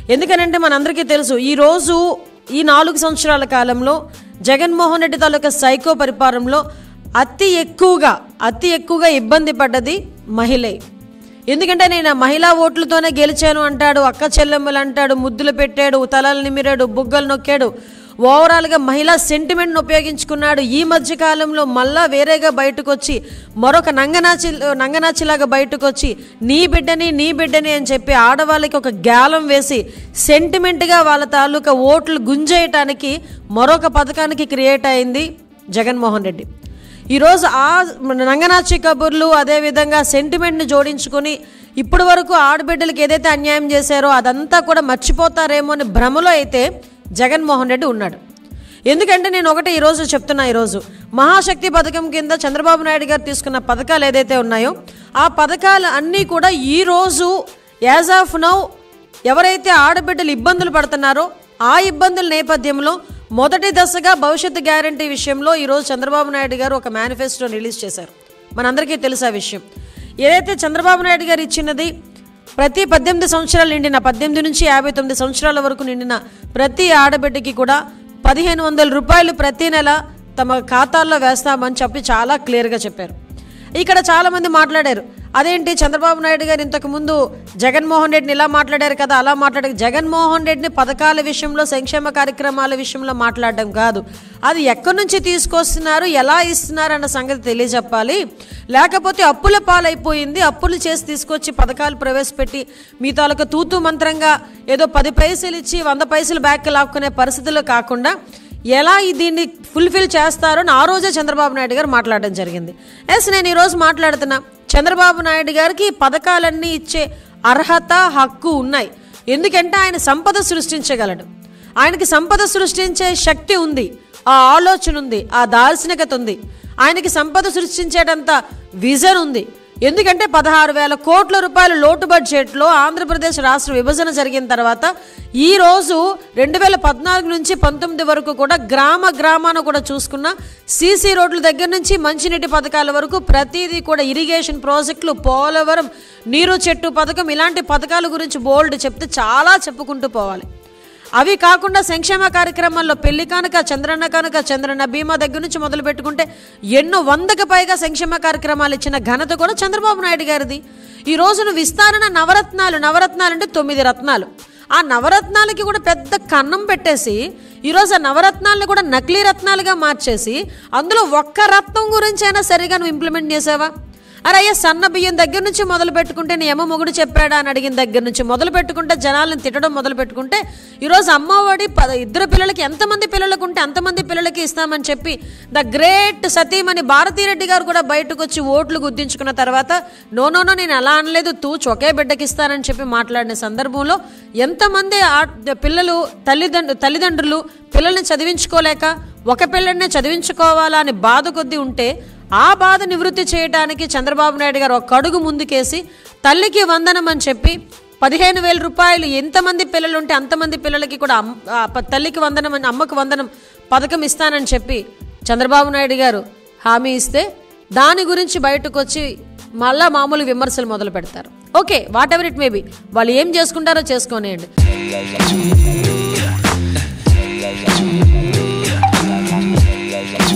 ఎందుకనంటే మనందరికీ తెలుసు ఈరోజు ఈ నాలుగు సంవత్సరాల కాలంలో జగన్మోహన్ రెడ్డి తాలూకా సైకో పరిపాలనలో అతి ఎక్కువగా అతి ఎక్కువగా ఇబ్బంది పడ్డది మహిళే ఎందుకంటే నేను ఆ మహిళా ఓట్లతోనే గెలిచాను అంటాడు అక్క చెల్లెమ్మలు అంటాడు ముద్దులు పెట్టాడు తలలు నిమిరాడు బుగ్గలు నొక్కాడు ఓవరాల్గా మహిళా సెంటిమెంట్ను ఉపయోగించుకున్నాడు ఈ మధ్య కాలంలో మళ్ళా వేరేగా బయటకు వచ్చి మరొక నంగనాచి నంగనాచిలాగా బయటకు వచ్చి నీ బిడ్డని నీ బిడ్డని అని చెప్పి ఆడవాళ్ళకి ఒక గ్యాలం వేసి సెంటిమెంట్గా వాళ్ళ తాలూకా ఓట్లు గుంజేయటానికి మరొక పథకానికి క్రియేట్ అయింది జగన్మోహన్ రెడ్డి ఈరోజు ఆ నంగనాచి కబుర్లు అదేవిధంగా సెంటిమెంట్ని జోడించుకొని ఇప్పటి వరకు ఆడబిడ్డలకు ఏదైతే అన్యాయం చేశారో అదంతా కూడా మర్చిపోతారేమో అని భ్రమలో అయితే జగన్మోహన్ రెడ్డి ఉన్నాడు ఎందుకంటే నేను ఒకటి ఈరోజు చెప్తున్నా ఈరోజు మహాశక్తి పథకం కింద చంద్రబాబు నాయుడు గారు తీసుకున్న పథకాలు ఏదైతే ఉన్నాయో ఆ పథకాలు అన్నీ కూడా ఈరోజు యాజ్ ఆఫ్ నౌ ఎవరైతే ఆడబిడ్డలు ఇబ్బందులు పడుతున్నారో ఆ ఇబ్బందుల నేపథ్యంలో మొదటి దశగా భవిష్యత్తు గ్యారంటీ విషయంలో ఈరోజు చంద్రబాబు నాయుడు గారు ఒక మేనిఫెస్టో రిలీజ్ చేశారు మనందరికీ తెలుసు ఆ విషయం ఏదైతే చంద్రబాబు నాయుడు గారు ఇచ్చినది ప్రతి పద్దెనిమిది సంవత్సరాలు నిండిన పద్దెనిమిది నుంచి యాభై తొమ్మిది సంవత్సరాల వరకు నిండిన ప్రతి ఆడబిడ్డకి కూడా పదిహేను వందల రూపాయలు ప్రతి నెల తమ ఖాతాల్లో వేస్తామని చెప్పి చాలా క్లియర్గా చెప్పారు ఇక్కడ చాలామంది మాట్లాడారు అదేంటి చంద్రబాబు నాయుడు గారు ఇంతకు ముందు జగన్మోహన్ రెడ్డిని ఇలా మాట్లాడారు కదా అలా మాట్లాడారు జగన్మోహన్ రెడ్డిని పథకాల విషయంలో సంక్షేమ కార్యక్రమాల విషయంలో మాట్లాడడం కాదు అది ఎక్కడి నుంచి తీసుకొస్తున్నారు ఎలా ఇస్తున్నారు అన్న సంగతి తెలియజెప్పాలి లేకపోతే అప్పుల పాలైపోయింది అప్పులు చేసి తీసుకొచ్చి పథకాలు ప్రవేశపెట్టి మీ తాలూకా తూతు మంత్రంగా ఏదో పది పైసలు ఇచ్చి వంద పైసలు బ్యాక్ లాక్కునే పరిస్థితుల్లో కాకుండా ఎలా ఈ దీన్ని ఫుల్ఫిల్ చేస్తారో అని ఆ రోజే చంద్రబాబు నాయుడు గారు మాట్లాడడం జరిగింది ఎస్ నేను ఈరోజు మాట్లాడుతున్నా చంద్రబాబు నాయుడు గారికి ఈ పథకాలన్నీ ఇచ్చే అర్హత హక్కు ఉన్నాయి ఎందుకంటే ఆయన సంపద సృష్టించగలడు ఆయనకి సంపద సృష్టించే శక్తి ఉంది ఆ ఆలోచన ఉంది ఆ దార్శనికత ఉంది ఆయనకి సంపద సృష్టించేటంత విజన్ ఉంది ఎందుకంటే పదహారు వేల కోట్ల రూపాయల లోటు బడ్జెట్లో ఆంధ్రప్రదేశ్ రాష్ట్ర విభజన జరిగిన తర్వాత ఈ రోజు రెండు వేల పద్నాలుగు నుంచి పంతొమ్మిది వరకు కూడా గ్రామ గ్రామాన కూడా చూసుకున్న సీసీ రోడ్ల దగ్గర నుంచి మంచినీటి పథకాల వరకు ప్రతిదీ కూడా ఇరిగేషన్ ప్రాజెక్టులు పోలవరం నీరు చెట్టు పథకం ఇలాంటి పథకాల గురించి బోల్డ్ చెప్తే చాలా చెప్పుకుంటూ పోవాలి అవి కాకుండా సంక్షేమ కార్యక్రమాల్లో పెళ్లి కానుక చంద్రన్న కానుక చంద్రన్న బీమా దగ్గర నుంచి మొదలు పెట్టుకుంటే ఎన్నో వందకు పైగా సంక్షేమ కార్యక్రమాలు ఇచ్చిన ఘనత కూడా చంద్రబాబు నాయుడు గారిది ఈ రోజున విస్తరణ నవరత్నాలు నవరత్నాలు అంటే తొమ్మిది రత్నాలు ఆ నవరత్నాలకి కూడా పెద్ద కన్నం పెట్టేసి ఈరోజు ఆ నవరత్నాలను కూడా నకిలీ రత్నాలుగా మార్చేసి అందులో ఒక్క రత్నం గురించి అయినా సరిగా నువ్వు ఇంప్లిమెంట్ చేసావా అరే అయ్యా సన్న బియ్యం దగ్గర నుంచి మొదలు పెట్టుకుంటే నీ అమ్మ మొగుడు చెప్పాడా అని అడిగిన దగ్గర నుంచి మొదలు పెట్టుకుంటే జనాలను తిట్టడం మొదలు పెట్టుకుంటే ఈరోజు అమ్మఒడి పద ఇద్దరు పిల్లలకి ఎంతమంది పిల్లలకు ఉంటే అంతమంది పిల్లలకి ఇస్తామని చెప్పి ద గ్రేట్ సతీమణి భారతీరెడ్డి గారు కూడా బయటకు వచ్చి ఓట్లు గుద్దించుకున్న తర్వాత నో నో నో నేను అలా అనలేదు తూచు ఒకే బిడ్డకి ఇస్తానని చెప్పి మాట్లాడిన సందర్భంలో ఎంతమంది ఆ- పిల్లలు తల్లిదండ్రు తల్లిదండ్రులు పిల్లల్ని చదివించుకోలేక ఒక పిల్లడినే చదివించుకోవాలా అని బాధ కొద్దీ ఉంటే ఆ బాధ నివృత్తి చేయడానికి చంద్రబాబు నాయుడు గారు ఒక అడుగు ముందుకేసి తల్లికి వందనం అని చెప్పి పదిహేను వేల రూపాయలు ఎంతమంది పిల్లలు ఉంటే అంతమంది పిల్లలకి కూడా అమ్- ఆ ప- తల్లికి వందనం అని అమ్మకు వందనం పథకం ఇస్తానని చెప్పి చంద్రబాబు నాయుడు గారు హామీ ఇస్తే దాని గురించి బయటకు వచ్చి మళ్ళా మామూలు విమర్శలు మొదలు పెడతారు okay whatever it may be వాళ్ళు ఏం చేసుకుంటారో చేసుకోనియండి